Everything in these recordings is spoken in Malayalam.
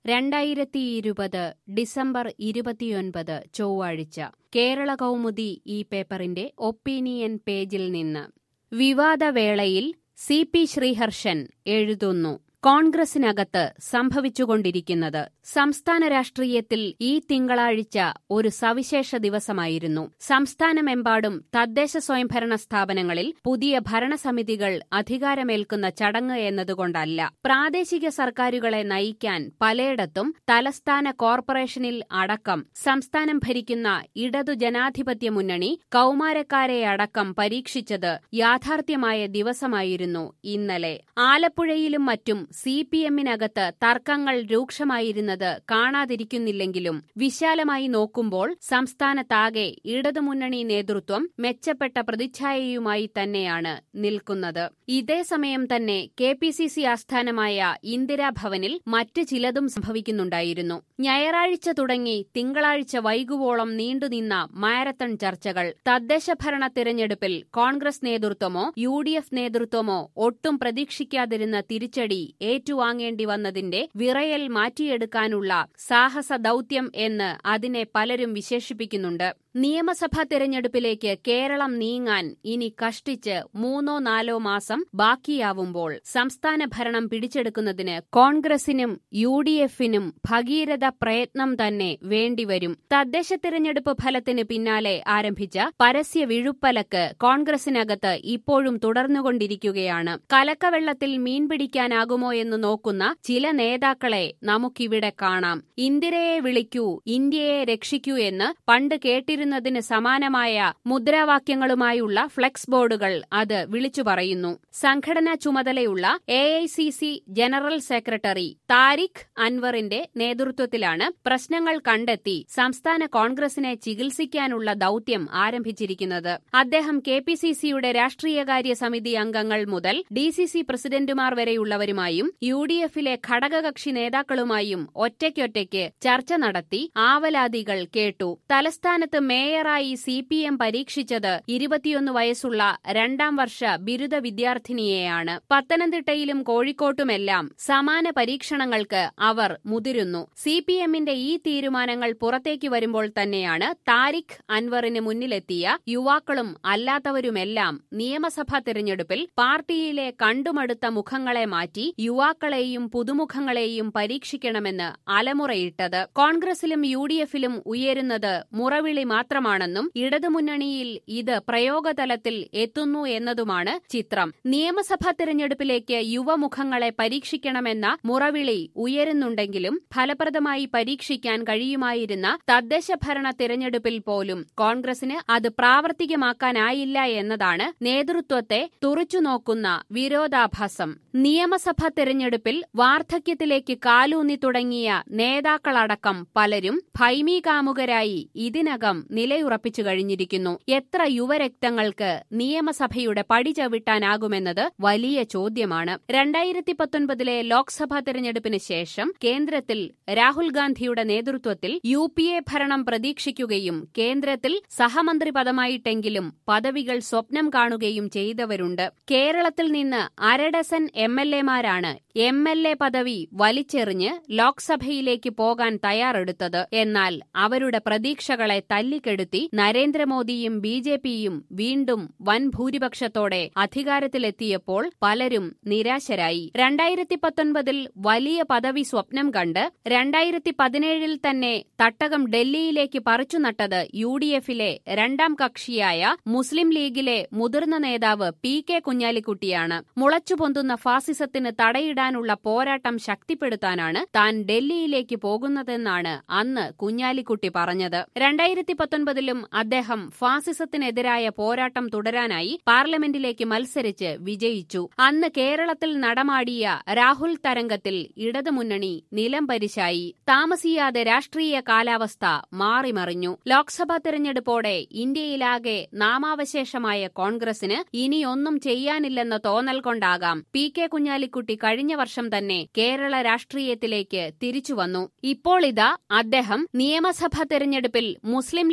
രണ്ടായിരത്തി ഇരുപത് ഡിസംബർ ഇരുപത്തിയൊൻപത് ചൊവ്വാഴ്ച കേരള കൗമുദി ഈ പേപ്പറിന്റെ ഒപ്പീനിയൻ പേജിൽ നിന്ന് വിവാദവേളയിൽ സി പി ശ്രീഹർഷൻ എഴുതുന്നു കോൺഗ്രസിനകത്ത് സംഭവിച്ചുകൊണ്ടിരിക്കുന്നത് സംസ്ഥാന രാഷ്ട്രീയത്തിൽ ഈ തിങ്കളാഴ്ച ഒരു സവിശേഷ ദിവസമായിരുന്നു സംസ്ഥാനമെമ്പാടും തദ്ദേശ സ്വയംഭരണ സ്ഥാപനങ്ങളിൽ പുതിയ ഭരണസമിതികൾ അധികാരമേൽക്കുന്ന ചടങ്ങ് എന്നതുകൊണ്ടല്ല പ്രാദേശിക സർക്കാരുകളെ നയിക്കാൻ പലയിടത്തും തലസ്ഥാന കോർപ്പറേഷനിൽ അടക്കം സംസ്ഥാനം ഭരിക്കുന്ന ഇടതു ജനാധിപത്യ മുന്നണി കൌമാരക്കാരെ അടക്കം പരീക്ഷിച്ചത് യാഥാർത്ഥ്യമായ ദിവസമായിരുന്നു ഇന്നലെ ആലപ്പുഴയിലും മറ്റും സി പി എമ്മിനകത്ത് തർക്കങ്ങൾ രൂക്ഷമായിരുന്നത് കാണാതിരിക്കുന്നില്ലെങ്കിലും വിശാലമായി നോക്കുമ്പോൾ സംസ്ഥാനത്താകെ ഇടതുമുന്നണി നേതൃത്വം മെച്ചപ്പെട്ട പ്രതിച്ഛായയുമായി തന്നെയാണ് നിൽക്കുന്നത് ഇതേസമയം തന്നെ കെ പി സി സി ആസ്ഥാനമായ ഇന്ദിരാഭവനിൽ മറ്റ് ചിലതും സംഭവിക്കുന്നുണ്ടായിരുന്നു ഞായറാഴ്ച തുടങ്ങി തിങ്കളാഴ്ച വൈകുവോളം നീണ്ടുനിന്ന മാരത്തൺ ചർച്ചകൾ തദ്ദേശഭരണ തിരഞ്ഞെടുപ്പിൽ കോൺഗ്രസ് നേതൃത്വമോ യു ഡി എഫ് നേതൃത്വമോ ഒട്ടും പ്രതീക്ഷിക്കാതിരുന്ന തിരിച്ചടി ഏറ്റുവാങ്ങേണ്ടി വന്നതിന്റെ വിറയൽ മാറ്റിയെടുക്കാനുള്ള സാഹസ ദൌത്യം എന്ന് അതിനെ പലരും വിശേഷിപ്പിക്കുന്നുണ്ട് നിയമസഭാ തിരഞ്ഞെടുപ്പിലേക്ക് കേരളം നീങ്ങാൻ ഇനി കഷ്ടിച്ച് മൂന്നോ നാലോ മാസം ബാക്കിയാവുമ്പോൾ സംസ്ഥാന ഭരണം പിടിച്ചെടുക്കുന്നതിന് കോൺഗ്രസിനും യു ഡി എഫിനും ഭഗീരഥ പ്രയത്നം തന്നെ വേണ്ടിവരും തദ്ദേശ തിരഞ്ഞെടുപ്പ് ഫലത്തിന് പിന്നാലെ ആരംഭിച്ച പരസ്യ വിഴുപ്പലക്ക് കോൺഗ്രസിനകത്ത് ഇപ്പോഴും തുടർന്നുകൊണ്ടിരിക്കുകയാണ് കലക്കവെള്ളത്തിൽ മീൻ പിടിക്കാനാകുമോ എന്ന് നോക്കുന്ന ചില നേതാക്കളെ നമുക്കിവിടെ കാണാം ഇന്ദിരയെ വിളിക്കൂ ഇന്ത്യയെ രക്ഷിക്കൂ എന്ന് പണ്ട് കേട്ടിരുന്നതിന് സമാനമായ മുദ്രാവാക്യങ്ങളുമായുള്ള ഫ്ലെക്സ് ബോർഡുകൾ അത് വിളിച്ചു പറയുന്നു സംഘടനാ ചുമതലയുള്ള A I C C general secretary Tariq അൻവറിന്റെ നേതൃത്വത്തിലാണ് പ്രശ്നങ്ങൾ കണ്ടെത്തി സംസ്ഥാന കോൺഗ്രസിനെ ചികിത്സിക്കാനുള്ള ദൌത്യം ആരംഭിച്ചിരിക്കുന്നത് അദ്ദേഹം കെ പി സി സിയുടെ രാഷ്ട്രീയകാര്യ സമിതി അംഗങ്ങൾ മുതൽ ഡി സി സി പ്രസിഡന്റുമാർ വരെയുള്ളവരുമായും യു ഡി എഫിലെ ഘടകകക്ഷി നേതാക്കളുമായും ഒറ്റയ്ക്കൊറ്റയ്ക്ക് ചർച്ച നടത്തി ആവലാതികൾ കേട്ടു തലസ്ഥാനത്ത് മേയറായി സി പി എം പരീക്ഷിച്ചത് ഇരുപത്തിയൊന്ന് വയസ്സുള്ള രണ്ടാം വർഷ ബിരുദ വിദ്യാർത്ഥിനിയെയാണ് പത്തനംതിട്ടയിലും കോഴിക്കോട്ടുമെല്ലാം സമാന പരീക്ഷണങ്ങൾക്ക് അവർ മുതിരുന്നു സി പി എമ്മിന്റെ ഈ തീരുമാനങ്ങൾ പുറത്തേക്ക് വരുമ്പോൾ തന്നെയാണ് താരിഖ് അൻവറിന് മുന്നിലെത്തിയ യുവാക്കളും അല്ലാത്തവരുമെല്ലാം നിയമസഭാ തിരഞ്ഞെടുപ്പിൽ പാർട്ടിയിലെ കണ്ടുമടുത്ത മുഖങ്ങളെ മാറ്റി യുവാക്കളെയും പുതുമുഖങ്ങളെയും പരീക്ഷിക്കണമെന്ന് അലമുറയിട്ടത് കോൺഗ്രസിലും യു ഡി എഫിലും ഉയരുന്നത് മുറവിളി മാത്രമാണെന്നും ഇടതുമുന്നണിയിൽ ഇത് പ്രയോഗതലത്തിൽ എത്തുന്നു എന്നതുമാണ് ചിത്രം നിയമസഭാ തിരഞ്ഞെടുപ്പിലേക്ക് യുവമുഖങ്ങളെ പരീക്ഷിക്കണമെന്ന മുറവിളി ഉയരുന്നുണ്ടെങ്കിലും ഫലപ്രദമായി പരീക്ഷിക്കാൻ കഴിയുമായിരുന്ന തദ്ദേശ ഭരണ തിരഞ്ഞെടുപ്പിൽ പോലും കോൺഗ്രസിന് അത് പ്രാവർത്തികമാക്കാനായില്ല എന്നതാണ് നേതൃത്വത്തെ തുറച്ചുനോക്കുന്ന വിരോധാഭാസം നിയമസഭാ തിരഞ്ഞെടുപ്പിൽ വാർദ്ധക്യത്തിലേക്ക് കാലൂന്നി തുടങ്ങിയ നേതാക്കളടക്കം പലരും ഭൈമീകാമുകരായി ഇതിനകം നിലയുറപ്പിച്ചു കഴിഞ്ഞിരിക്കുന്നു എത്ര യുവരക്തങ്ങൾക്ക് നിയമസഭയുടെ പടി ചവിട്ടാനാകുമെന്നത് വലിയ ചോദ്യമാണ് രണ്ടായിരത്തി പത്തൊൻപതിലെ ലോക്സഭാ തിരഞ്ഞെടുപ്പിന് ശേഷം കേന്ദ്രത്തിൽ രാഹുൽ ഗാന്ധിയുടെ നേതൃത്വത്തിൽ യു പി എ ഭരണം പ്രതീക്ഷിക്കുകയും കേന്ദ്രത്തിൽ സഹമന്ത്രി പദമായിട്ടെങ്കിലും പദവികൾ സ്വപ്നം കാണുകയും ചെയ്തവരുണ്ട് കേരളത്തിൽ നിന്ന് അരഡസൻ എം എൽ എമാരാണ് എം എൽ എ പദവി വലിച്ചെറിഞ്ഞ് ലോക്സഭയിലേക്ക് പോകാൻ തയ്യാറെടുത്തത് എന്നാൽ അവരുടെ പ്രതീക്ഷകളെ തല്ലിക്കെടുത്തി നരേന്ദ്രമോദിയും ബി ജെ പിയും വീണ്ടും വൻ ഭൂരിപക്ഷത്തോടെ അധികാരത്തിലെത്തിയപ്പോൾ പലരും നിരാശരായി രണ്ടായിരത്തി പത്തൊൻപതിൽ വലിയ പദവി സ്വപ്നം കണ്ട് രണ്ടായിരത്തി പതിനേഴിൽ തന്നെ തട്ടകം ഡൽഹിയിലേക്ക് പറിച്ചുനട്ടത് യു ഡി എഫിലെ രണ്ടാം കക്ഷിയായ മുസ്ലിം ലീഗിലെ മുതിർന്ന നേതാവ് പി കെ കുഞ്ഞാലിക്കുട്ടിയാണ് മുളച്ചുപൊന്തുന്ന ഫാസിസത്തിന് തടയിടാനുള്ള പോരാട്ടം ശക്തിപ്പെടുത്താനാണ് താൻ ഡൽഹിയിലേക്ക് പോകുന്നതെന്നാണ് അന്ന് കുഞ്ഞാലിക്കുട്ടി പറഞ്ഞത് രണ്ടായിരത്തി പത്തൊൻപതിലും അദ്ദേഹം ഫാസിസത്തിനെതിരായ പോരാട്ടം തുടരാനായി പാർലമെന്റിലേക്ക് മത്സരിച്ച് വിജയിച്ചു അന്ന് കേരളത്തിൽ നടമാടിയ രാഹുൽ തരംഗത്തിൽ ഇടതുമുന്നണി നിലംപരിശായി താമസിയാതെ രാഷ്ട്രീയ കാലാവസ്ഥ മാറിമറിഞ്ഞു ലോക്സഭാ തെരഞ്ഞെടുപ്പോടെ ഇന്ത്യയിലാകെ നാമാവശേഷമായ കോൺഗ്രസിന് ഇനിയൊന്നും ചെയ്യാനില്ലെന്ന തോന്നൽ കൊണ്ടാകാം പി കെ കുഞ്ഞാലിക്കുട്ടി കഴിഞ്ഞ വർഷം തന്നെ കേരള രാഷ്ട്രീയത്തിലേക്ക് തിരിച്ചുവന്നു ഇപ്പോൾ ഇതാ അദ്ദേഹം നിയമസഭാ തെരഞ്ഞെടുപ്പിൽ മുസ്ലിം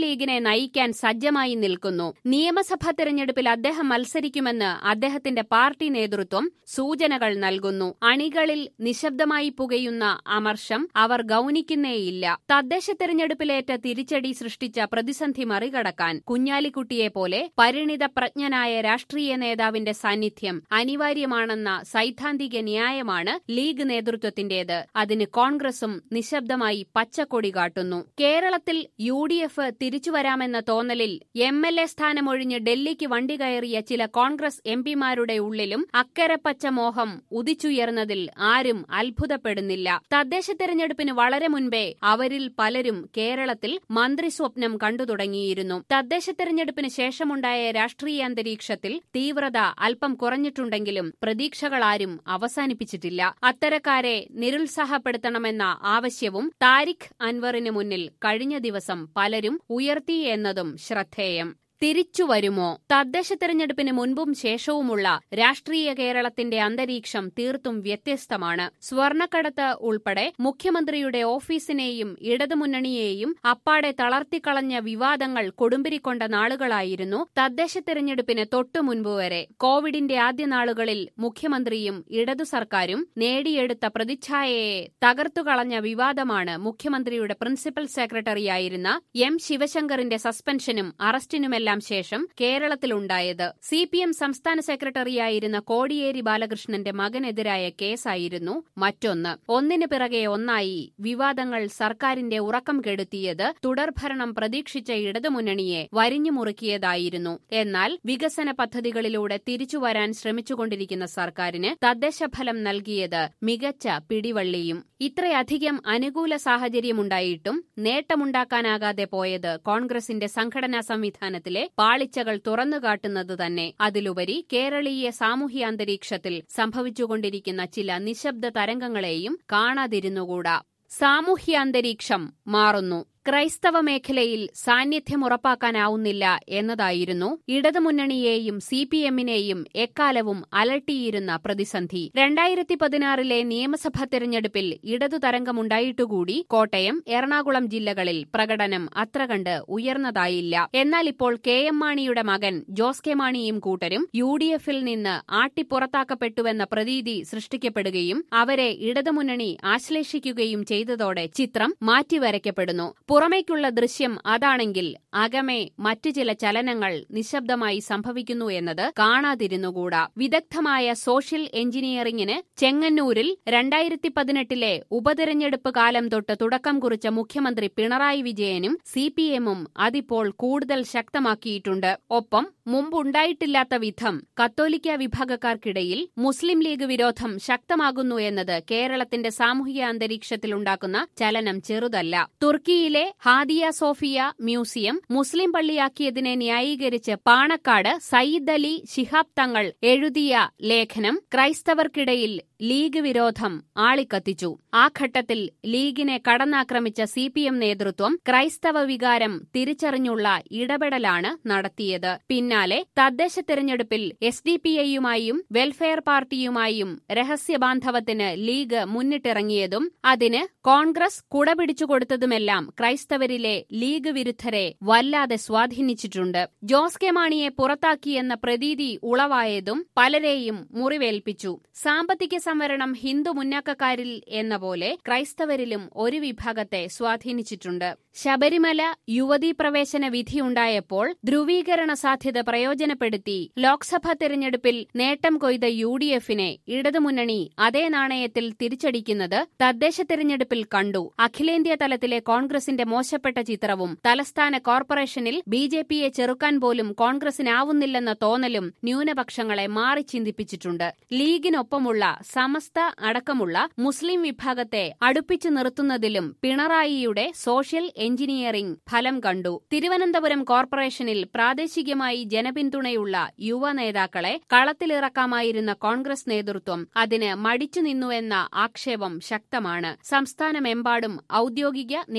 ലീഗിനെ നയിക്കാൻ സജ്ജമായി നിൽക്കുന്നു നിയമസഭാ തെരഞ്ഞെടുപ്പിൽ അദ്ദേഹം മത്സരിക്കുമെന്ന് അദ്ദേഹത്തിന്റെ പാർട്ടി നേതൃത്വം സൂചനകൾ നൽകുന്നു അണികളിൽ നിശബ്ദമായി പുകയുന്ന അമർഷം അവർ ഗൌനിക്കുന്നേയില്ല തദ്ദേശ തെരഞ്ഞെടുപ്പിലേറ്റ തിരിച്ചടി സൃഷ്ടിച്ച പ്രതിസന്ധി മറികടക്കാൻ കുഞ്ഞാലിക്കുട്ടിയെ പോലെ പരിണിത പ്രജ്ഞനായ രാഷ്ട്രീയ നേതാവിന്റെ സാന്നിധ്യം അനിവാര്യമാണെന്ന സൈദ്ധാന്തിക ന്യായമാണ് ലീഗ് നേതൃത്വത്തിന്റേത് അതിന് കോൺഗ്രസും നിശബ്ദമായി പച്ചക്കൊടി കാട്ടുന്നു കേരളത്തിൽ യു ഡി എഫ് തിരിച്ചുവരാമെന്ന തോന്നലിൽ എം എൽ എ സ്ഥാനമൊഴിഞ്ഞ് ഡൽഹിക്ക് വണ്ടി കയറിയ ചില കോൺഗ്രസ് എം പിമാരുടെ ഉള്ളിലും അക്കരപ്പച്ച മോഹം ഉദിച്ചുയർന്നതിൽ ആരും അത്ഭുതപ്പെടുന്നില്ല തദ്ദേശ തെരഞ്ഞെടുപ്പിന് വളരെ മുൻപേ അവരിൽ പലരും കേരളത്തിൽ മന്ത്രിസ്വപ്നം കണ്ടു തുടങ്ങിയിരുന്നു തദ്ദേശ തെരഞ്ഞെടുപ്പിന് ശേഷമുണ്ടായ രാഷ്ട്രീയ അന്തരീക്ഷത്തിൽ തീവ്രത അല്പം കുറഞ്ഞിട്ടുണ്ടെങ്കിലും പ്രതീക്ഷകളാരും അവസാനിപ്പിച്ചിട്ടില്ല അത്തരക്കാരെ നിരുത്സാഹപ്പെടുത്തണമെന്ന ആവശ്യവും താരിഖ് അൻവറിന് മുന്നിൽ കഴിഞ്ഞ ദിവസം പലരും ഉയർത്തി എന്നതും ശ്രദ്ധേയം തിരിച്ചുവരുമോ തദ്ദേശ തെരഞ്ഞെടുപ്പിന് മുൻപും ശേഷവുമുള്ള രാഷ്ട്രീയ കേരളത്തിന്റെ അന്തരീക്ഷം തീർത്തും വ്യത്യസ്തമാണ് സ്വർണക്കടത്ത് ഉൾപ്പെടെ മുഖ്യമന്ത്രിയുടെ ഓഫീസിനെയും ഇടതുമുന്നണിയെയും അപ്പാടെ തളർത്തിക്കളഞ്ഞ വിവാദങ്ങൾ കൊടുമ്പിരിക്കൊണ്ട നാളുകളായിരുന്നു തദ്ദേശ തെരഞ്ഞെടുപ്പിന് തൊട്ടു മുൻപ് വരെ കോവിഡിന്റെ ആദ്യ നാളുകളിൽ മുഖ്യമന്ത്രിയും ഇടതു സർക്കാരും നേടിയെടുത്ത പ്രതിച്ഛായയെ തകർത്തുകളഞ്ഞ വിവാദമാണ് മുഖ്യമന്ത്രിയുടെ പ്രിൻസിപ്പൽ സെക്രട്ടറിയായിരുന്ന എം ശിവശങ്കറിന്റെ സസ്പെൻഷനും അറസ്റ്റിനുമെല്ലാം എല്ലാം ശേഷം കേരളത്തിലുണ്ടായത് സി പി എം സംസ്ഥാന സെക്രട്ടറിയായിരുന്ന കോടിയേരി ബാലകൃഷ്ണന്റെ മകനെതിരായ കേസായിരുന്നു മറ്റൊന്ന് ഒന്നിനു പിറകെ ഒന്നായി വിവാദങ്ങൾ സർക്കാരിന്റെ ഉറക്കം കെടുത്തിയത് തുടർഭരണം പ്രതീക്ഷിച്ച ഇടതുമുന്നണിയെ വരിഞ്ഞുമുറുക്കിയതായിരുന്നു എന്നാൽ വികസന പദ്ധതികളിലൂടെ തിരിച്ചുവരാൻ ശ്രമിച്ചുകൊണ്ടിരിക്കുന്ന സർക്കാരിന് തദ്ദേശഫലം നൽകിയത് മികച്ച പിടിവള്ളിയും ഇത്രയധികം അനുകൂല സാഹചര്യമുണ്ടായിട്ടും നേട്ടമുണ്ടാക്കാനാകാതെ പോയത് കോൺഗ്രസിന്റെ സംഘടനാ സംവിധാനത്തിലെ പാളിച്ചകൾ തുറന്നുകാട്ടുന്നത് തന്നെ അതിലുപരി കേരളീയ സാമൂഹ്യ അന്തരീക്ഷത്തിൽ സംഭവിച്ചുകൊണ്ടിരിക്കുന്ന ചില നിശബ്ദ തരംഗങ്ങളെയും കാണാതിരുന്നുകൂടാ സാമൂഹ്യ അന്തരീക്ഷം മാറുന്നു ക്രൈസ്തവ മേഖലയിൽ സാന്നിധ്യം ഉറപ്പാക്കാനാവുന്നില്ല എന്നതായിരുന്നു ഇടതുമുന്നണിയെയും സി പി എമ്മിനെയും എക്കാലവും അലട്ടിയിരുന്ന പ്രതിസന്ധി രണ്ടായിരത്തി പതിനാറിലെ നിയമസഭാ തെരഞ്ഞെടുപ്പിൽ ഇടതു തരംഗമുണ്ടായിട്ടുകൂടി കോട്ടയം എറണാകുളം ജില്ലകളിൽ പ്രകടനം അത്ര കണ്ട് ഉയർന്നതായില്ല എന്നാൽ ഇപ്പോൾ കെ എം മാണിയുടെ മകൻ ജോസ് കെ മാണിയും കൂട്ടരും യു ഡി എഫിൽ നിന്ന് ആട്ടിപ്പുറത്താക്കപ്പെട്ടുവെന്ന പ്രതീതി സൃഷ്ടിക്കപ്പെടുകയും അവരെ ഇടതുമുന്നണി ആശ്ലേഷിക്കുകയും ചെയ്തതോടെ ചിത്രം മാറ്റിവരയ്ക്കപ്പെടുന്നു പുറമേക്കുള്ള ദൃശ്യം അതാണെങ്കിൽ അകമേ മറ്റു ചില ചലനങ്ങൾ നിശബ്ദമായി സംഭവിക്കുന്നു എന്നത് കാണാതിരുന്നുകൂടാ വിദഗ്ധമായ സോഷ്യൽ എഞ്ചിനീയറിംഗിന് ചെങ്ങന്നൂരിൽ രണ്ടായിരത്തി പതിനെട്ടിലെ ഉപതെരഞ്ഞെടുപ്പ് കാലം തൊട്ട് തുടക്കം കുറിച്ച മുഖ്യമന്ത്രി പിണറായി വിജയനും സി പി എമ്മും അതിപ്പോൾ കൂടുതൽ ശക്തമാക്കിയിട്ടുണ്ട് ഒപ്പം മുമ്പുണ്ടായിട്ടില്ലാത്ത വിധം കത്തോലിക്ക വിഭാഗക്കാർക്കിടയിൽ മുസ്ലിം ലീഗ് വിരോധം ശക്തമാകുന്നു എന്നത് കേരളത്തിന്റെ സാമൂഹിക അന്തരീക്ഷത്തിലുണ്ടാക്കുന്ന ചലനം ചെറുതല്ല തുർക്കിയിലെ ഹാദിയ സോഫിയ മ്യൂസിയം മുസ്ലിം പള്ളിയാക്കിയതിനെ ന്യായീകരിച്ച് പാണക്കാട് സയ്യിദ് അലി ശിഹാബ് തങ്ങൾ എഴുതിയ ലേഖനം ക്രൈസ്തവർക്കിടയിൽ ലീഗ് വിരോധം ആളിക്കത്തിച്ചു ആ ഘട്ടത്തിൽ ലീഗിനെ കടന്നാക്രമിച്ച സി പി എം നേതൃത്വം ക്രൈസ്തവ വികാരം തിരിച്ചറിഞ്ഞുള്ള ഇടപെടലാണ് നടത്തിയത് പിന്നാലെ തദ്ദേശ തെരഞ്ഞെടുപ്പിൽ എസ് ഡി പി ഐയുമായും വെൽഫെയർ പാർട്ടിയുമായും രഹസ്യബാന്ധവത്തിന് ലീഗ് മുന്നിട്ടിറങ്ങിയതും അതിന് കോൺഗ്രസ് കുടപിടിച്ചുകൊടുത്തതുമെല്ലാം ക്രൈസ്തവരിലെ ലീഗ് വിരുദ്ധരെ വല്ലാതെ സ്വാധീനിച്ചിട്ടുണ്ട് ജോസ് കെ മാണിയെ പുറത്താക്കിയെന്ന പ്രതീതി ഉളവായതും പലരെയും മുറിവേൽപ്പിച്ചു സാമ്പത്തിക സംവരണം ഹിന്ദു മുന്നാക്കക്കാരിൽ എന്ന പോലെ ക്രൈസ്തവരിലും ഒരു വിഭാഗത്തെ സ്വാധീനിച്ചിട്ടുണ്ട് ശബരിമല യുവതീ പ്രവേശന വിധിയുണ്ടായപ്പോൾ ധ്രുവീകരണ സാധ്യത പ്രയോജനപ്പെടുത്തി ലോക്സഭാ തെരഞ്ഞെടുപ്പിൽ നേട്ടം കൊയ്ത യു ഡി എഫിനെ ഇടതുമുന്നണി അതേ നാണയത്തിൽ തിരിച്ചടിക്കുന്നത് തദ്ദേശ തെരഞ്ഞെടുപ്പിൽ കണ്ടു അഖിലേന്ത്യാ തലത്തിലെ കോൺഗ്രസിന്റെ മോശപ്പെട്ട ചിത്രവും തലസ്ഥാന കോർപ്പറേഷനിൽ ബി ജെ പിയെ ചെറുക്കാൻ പോലും കോൺഗ്രസിനാവുന്നില്ലെന്ന തോന്നലും ന്യൂനപക്ഷങ്ങളെ മാറി ചിന്തിപ്പിച്ചിട്ടുണ്ട് ലീഗിനൊപ്പമുള്ള സമസ്ത അടക്കമുള്ള മുസ്ലിം വിഭാഗത്തെ അടുപ്പിച്ചു നിർത്തുന്നതിലും പിണറായിയുടെ സോഷ്യൽ എഞ്ചിനീയറിംഗ് ഫലം കണ്ടു തിരുവനന്തപുരം കോർപ്പറേഷനിൽ പ്രാദേശികമായി ജനപിന്തുണയുള്ള യുവ നേതാക്കളെ കളത്തിലിറക്കാമായിരുന്ന കോൺഗ്രസ് നേതൃത്വം അതിന് മടിച്ചു നിന്നുവെന്ന ആക്ഷേപം ശക്തമാണ് സംസ്ഥാനമെമ്പാടും ഔദ്യോഗിക നേതൃത്വത്തിൽ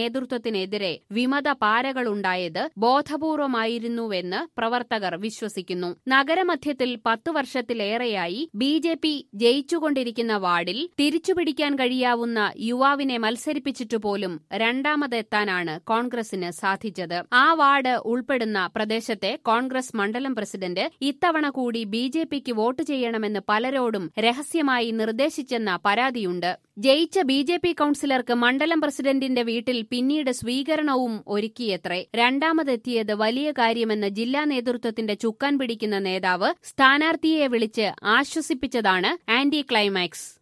അദ്ദേഹത്തിനെതിരെ വിമത പാരകളുണ്ടായത് ബോധപൂർവമായിരുന്നുവെന്ന് പ്രവർത്തകർ വിശ്വസിക്കുന്നു നഗരമധ്യത്തിൽ പത്തു വർഷത്തിലേറെയായി ബി ജെ പി ജയിച്ചുകൊണ്ടിരിക്കുന്ന വാർഡിൽ തിരിച്ചുപിടിക്കാൻ കഴിയാവുന്ന യുവാവിനെ മത്സരിപ്പിച്ചിട്ടുപോലും രണ്ടാമതെത്താനാണ് കോൺഗ്രസിന് സാധിച്ചത് ആ വാർഡ് ഉൾപ്പെടുന്ന പ്രദേശത്തെ കോൺഗ്രസ് മണ്ഡലം പ്രസിഡന്റ് ഇത്തവണ കൂടി ബി ജെ പിക്ക് വോട്ട് ചെയ്യണമെന്ന് പലരോടും രഹസ്യമായി നിർദ്ദേശിച്ചെന്ന പരാതിയുണ്ട് ജയിച്ച ബി ജെ പി കൌൺസിലർക്ക് മണ്ഡലം പ്രസിഡന്റിന്റെ വീട്ടിൽ പിന്നീട് സ്വീകരണവും ഒരുക്കിയത്രേ രണ്ടാമതെത്തിയത് വലിയ കാര്യമെന്ന് ജില്ലാ നേതൃത്വത്തിന്റെ ചുക്കാൻ പിടിക്കുന്ന നേതാവ് സ്ഥാനാർത്ഥിയെ വിളിച്ച് ആശ്വസിപ്പിച്ചതാണ് ആന്റി ക്ലൈമാക്സ്